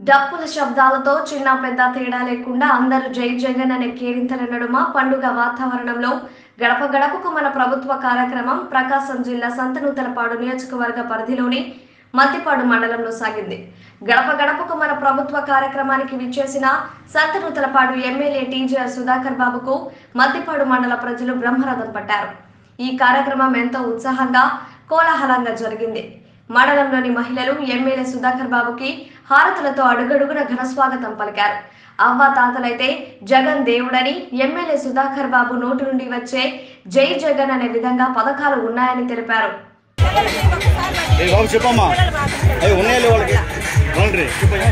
డప్పుల శబ్దాలతో చిన్న పెద్ద తేడా లేకుండా అందరూ జై జగన్ అనే కేరింతల నడుమ పండుగ వాతావరణంలో గడప గడపకు మన ప్రభుత్వ కార్యక్రమం ప్రకాశం జిల్లా సంతనూతలపాడు నియోజకవర్గ పరిధిలోని మద్దిపాడు మండలంలో సాగింది గడప గడపకు మన ప్రభుత్వ కార్యక్రమానికి విచ్చేసిన సంతనూతలపాడు ఎమ్మెల్యే టీజీఆర్ సుధాకర్ బాబుకు మద్దిపాడు మండల ప్రజలు బ్రహ్మరథం పట్టారు ఈ కార్యక్రమం ఎంతో ఉత్సాహంగా కోలాహలంగా జరిగింది మండలంలోని మహిళలు ఎమ్మెల్యే సుధాకర్ బాబుకి హారతులతో అడుగడుగున ఘన స్వాగతం పలికారు అవ్వ తాతలైతే జగన్ దేవుడని ఎమ్మెల్యే సుధాకర్ బాబు నోటి నుండి వచ్చే జై జగన్ అనే విధంగా పథకాలు ఉన్నాయని తెలిపారు ఏ బాబు చెప్పమ్మా అవి ఉన్నాయా వాళ్ళకి అవునండి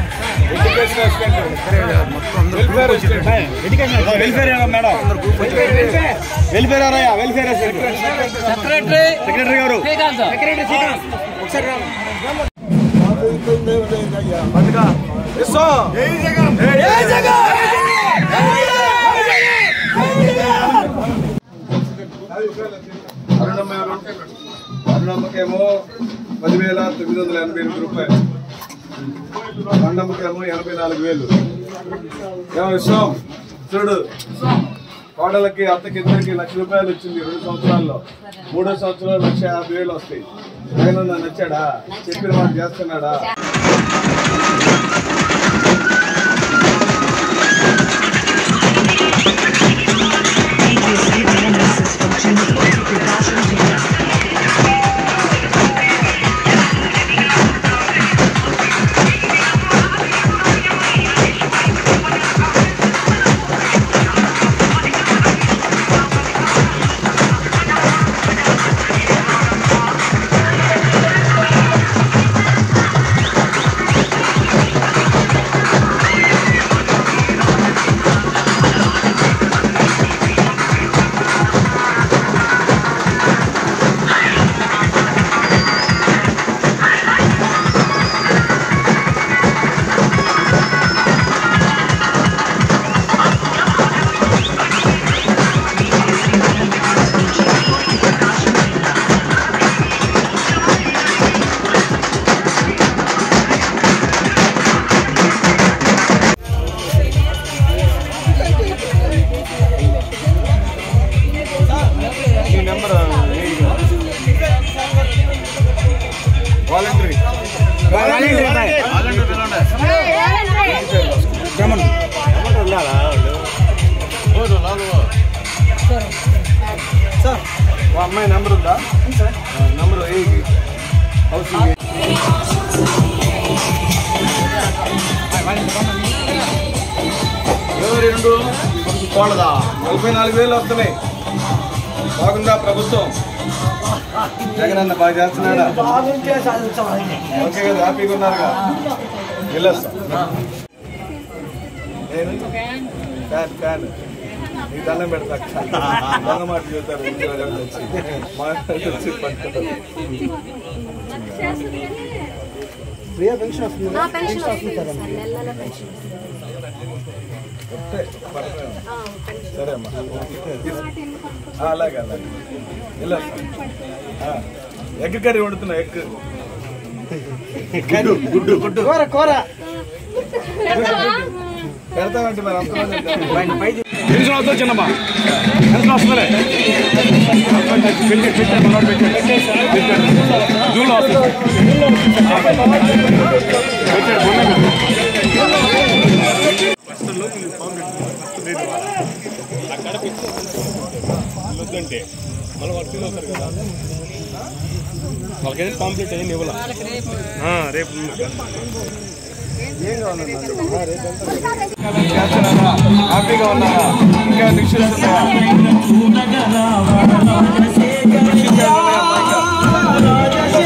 వెల్ఫేర్ మేడం వెల్ఫేర్ అరయ్యా వెల్ఫేర్ సెక్రటరీ సెక్రటరీ గారు అరుణమ్మ ఎవరు అరుణమ్మకేమో పదివేల తొమ్మిది వందల ఎనభై ఎనిమిది రూపాయలు మండమ్మకేమో ఎనభై నాలుగు వేలు ఏమో విషయం చూడు కోడలకి అత్తకి ఇద్దరికి లక్ష రూపాయలు వచ్చింది రెండు సంవత్సరాల్లో మూడో సంవత్సరంలో లక్ష యాభై వేలు వస్తాయి ఆయన నచ్చాడా చెప్పిన మాట చేస్తున్నాడా Previously the analysis from Chennai to Precaution Area. Previously the analysis from Chennai to Precaution Area. ఈ నెంబర్ వాలంటరీ మా అమ్మాయి నెంబర్ ఉందా నెంబర్ హౌసింగ్ ఇరవై రెండు కోళ్ళదా నలభై నాలుగు వేలు వస్తున్నాయి బాగుందా ప్రభుత్వం జగన్ అన్న బాగా చేస్తున్నాడా ఓకే కదా హ్యాపీగా ఉన్నారుగా వెళ్ళొస్తా నేను ఫ్యాన్ ఫ్యాన్ నీ దండం పెడతా దొంగ మాట చెబుతారు ఉద్యోగాలు వచ్చి మాట్లాడి వచ్చి పట్టుకుంటారు ఒకటే, పర్లేదు. సరే అమ్మా ఆ, అలాగే అలాగే వెళ్ళొస్తా ఆ, ఎగ్ కర్రీ వండుతున్నా ఎగ్ గుడ్డు గుడ్డు గుడ్డు కూర కూర పెడతామంటే మరి అంత పెన్షన్ వద్దు చిన్నమ్మా పెన్షన్ వస్తుందిలే పెట్టి పెట్టి మనోడు పెట్టాడు జూన్లో వస్తుంది పెట్టాడు మొన్న వద్దంటే మళ్ళీ వర్క్ అవుతారు కదా వాళ్ళకైతే కాంప్లీట్ అయ్యింది ఇవ్వాల రేపు చేస్తున్నారా హ్యాపీగా ఉన్నారా ఇంకా నిశ్చయిస్ ఉన్నాయా Issues ఏమైనా ఉన్నాయా ఇంకా?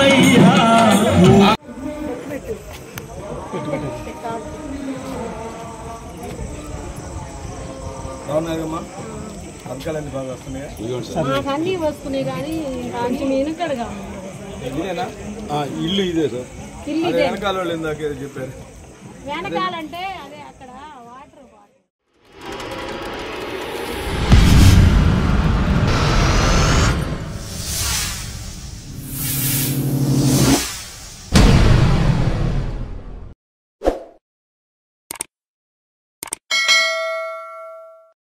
బాగున్నాయమ్మా పథకాలన్నీ బాగా వస్తున్నాయా మాకు అన్ని వస్తున్నాయి కానీ రాంచి మీను కడగా ఇదేనా ఇల్లు ఇదే సార్ ఇల్లు అదే ఇదే వెనకాల వాళ్ళు ఇందాక ఏదో చెప్పారు వెనకాలంటే